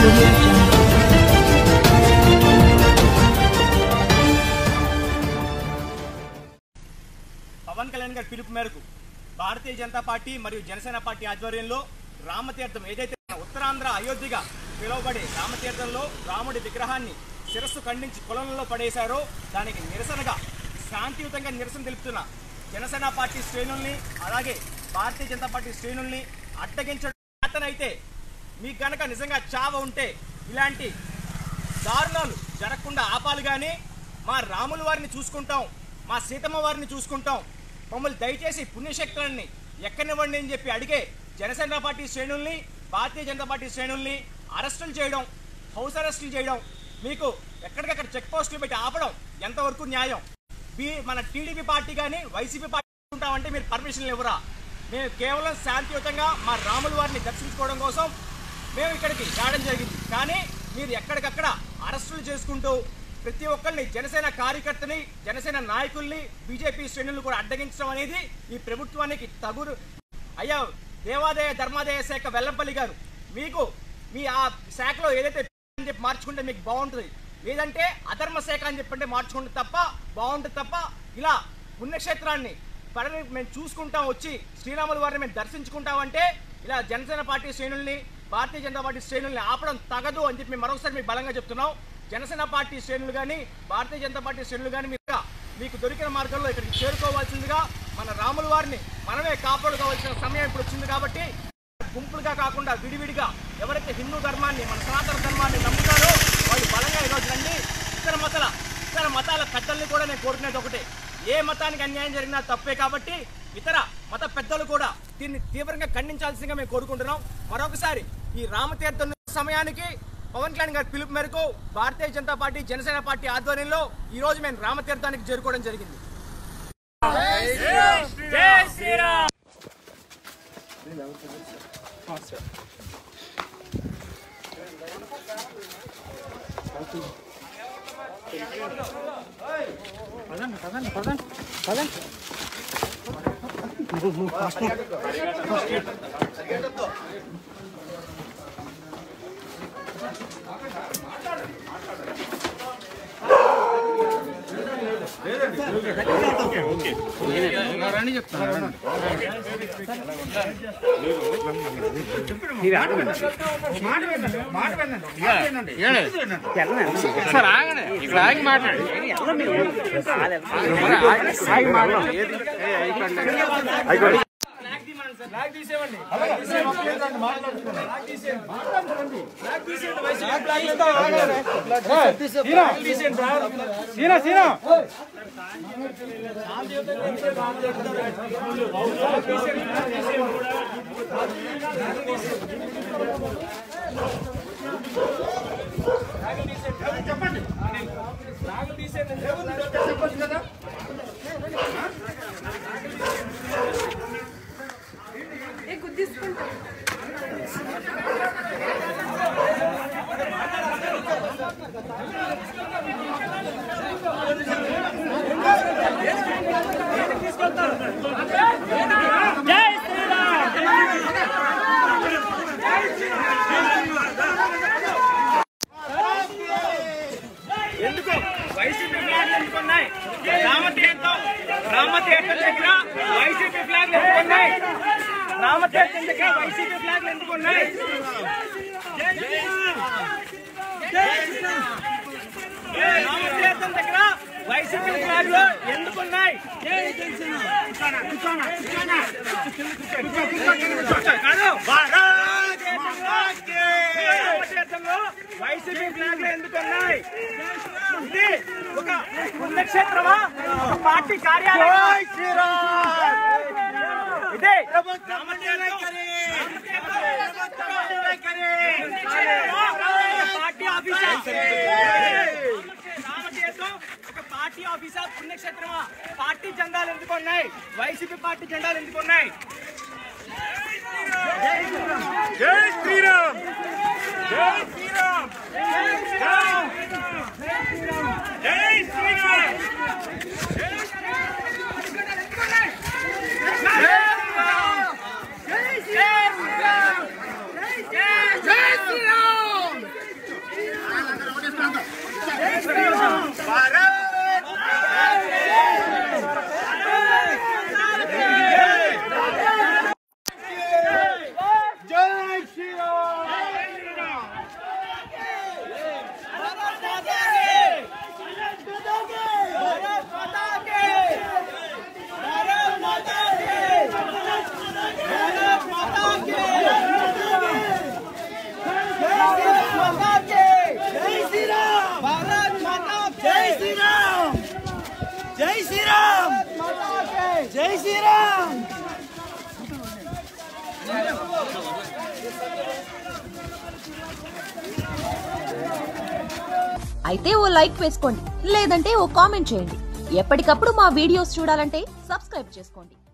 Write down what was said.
audio jungle. Pawan Kalyan గారి పిలుపు మేరకు భారతీయ జనతా పార్టీ మరియు జనసేన పార్టీ ఆధ్వర్యంలో రామతీర్థం ఏదైతే మన ఉత్తరాంధ్ర అయోధ్యగా పిలువబడే రామతీర్థంలో రాముడి విగ్రహాన్ని శిరస్సు ఖండించి కులంలో పడేశారో దానికి నిరసనగా శాంతియుతంగా నిరసన తెలుపుతున్న జనసేన పార్టీ శ్రేణుల్ని అలాగే భారతీయ జనతా పార్టీ శ్రేణుల్ని అడ్డగించడం అతనైతే మీకు గనక నిజంగా చావ ఉంటే ఇలాంటి దారుణాలు జరగకుండా ఆపాలి కానీ మా రాముల వారిని చూసుకుంటాం మా సీతమ్మ వారిని చూసుకుంటాం మమ్మల్ని దయచేసి పుణ్యశక్తులని ఎక్కనివ్వండి అని చెప్పి అడిగే జనసేన పార్టీ శ్రేణుల్ని భారతీయ జనతా పార్టీ శ్రేణుల్ని అరెస్టులు చేయడం హౌస్ అరెస్టులు చేయడం మీకు ఎక్కడికక్కడ చెక్ పోస్టులు పెట్టి ఆపడం ఎంతవరకు న్యాయం బి మన టీడీపీ పార్టీ కానీ వైసీపీ పార్టీ ఉంటామంటే మీరు పర్మిషన్లు ఇవ్వరా మేము కేవలం శాంతియుతంగా మా రాముల వారిని దర్శించుకోవడం కోసం మేము ఇక్కడికి రావడం జరిగింది కానీ మీరు ఎక్కడికక్కడ అరెస్టులు చేసుకుంటూ ప్రతి ఒక్కరిని జనసేన కార్యకర్తని జనసేన నాయకుల్ని బీజేపీ శ్రేణులను కూడా అడ్డగించడం అనేది ఈ ప్రభుత్వానికి తగురు అయ్యా దేవాదాయ ధర్మాదాయ శాఖ వెల్లంపల్లి గారు మీకు మీ ఆ శాఖలో ఏదైతే అని చెప్పి మార్చుకుంటే మీకు బాగుంటుంది లేదంటే అధర్మ శాఖ అని చెప్పంటే మార్చుకుంటే తప్ప బాగుంటుంది తప్ప ఇలా పుణ్యక్షేత్రాన్ని పడని మేము చూసుకుంటాం వచ్చి శ్రీరాముల వారిని మేము దర్శించుకుంటామంటే ఇలా జనసేన పార్టీ శ్రేణుల్ని భారతీయ జనతా పార్టీ శ్రేణుల్ని ఆపడం తగదు అని చెప్పి మేము మరొకసారి మీకు బలంగా చెప్తున్నాం జనసేన పార్టీ శ్రేణులు కానీ భారతీయ జనతా పార్టీ శ్రేణులు కానీ మీరు మీకు దొరికిన మార్గంలో ఇక్కడికి చేరుకోవాల్సిందిగా మన రాముల వారిని మనమే కాపాడుకోవాల్సిన సమయం ఇప్పుడు వచ్చింది కాబట్టి గుంపులుగా కాకుండా విడివిడిగా ఎవరైతే హిందూ ధర్మాన్ని మన సనాతన ధర్మాన్ని నమ్ముతారో వాళ్ళు బలంగా ఈరోజు రండి ఇతర మతాల ఇతర మతాల పెద్దల్ని కూడా నేను కోరుకునేది ఒకటే ఏ మతానికి అన్యాయం జరిగినా తప్పే కాబట్టి ఇతర మత పెద్దలు కూడా దీన్ని తీవ్రంగా ఖండించాల్సిందిగా మేము కోరుకుంటున్నాం మరొకసారి ఈ రామతీర్థం సమయానికి పవన్ కళ్యాణ్ గారి పిలుపు మేరకు భారతీయ జనతా పార్టీ జనసేన పార్టీ ఆధ్వర్యంలో ఈ రోజు మేము రామతీర్థానికి చేరుకోవడం జరిగింది జై శ్రీరామ్ సార్ ఆగండి ఇక్కడ ఆగి మాట్లాడు ఆగి మాట్లాడు ఎందుకు వైసీపీ ఫ్లాగ్లు ఎందుకున్నాయి రామతీర్థం రామతీర్థం దగ్గర వైసీపీ ఫ్లాగ్లు ఎందుకున్నాయి రామతీర్థం దగ్గర వైసీపీ ఫ్లాగ్లు ఎందుకున్నాయి రామతీర్థం దగ్గర వైసీపీ ఫ్లాగ్లు ఎందుకున్నాయి కాదు. రామతీర్థంలో వైసీపీ ఫ్లాగ్లు ఎందుకున్నాయి ఇది ఒక పుణ్యక్షేత్రమా ఒక పార్టీ కార్యాలయం ఇదే పార్టీ ఆఫీసర్ రామతీర్థం ఒక పార్టీ ఆఫీసర్ పుణ్యక్షేత్రమా పార్టీ జెండాలు ఎందుకు ఉన్నాయి వైసీపీ పార్టీ జెండాలు ఎందుకు ఉన్నాయి జై శ్రీరామ్ జై శ్రీరామ్ జై శ్రీరామ్ జై శ్రీరామ్ అయితే ఓ లైక్ వేసుకోండి లేదంటే ఓ కామెంట్ చేయండి ఎప్పటికప్పుడు మా వీడియోస్ చూడాలంటే సబ్స్క్రైబ్ చేసుకోండి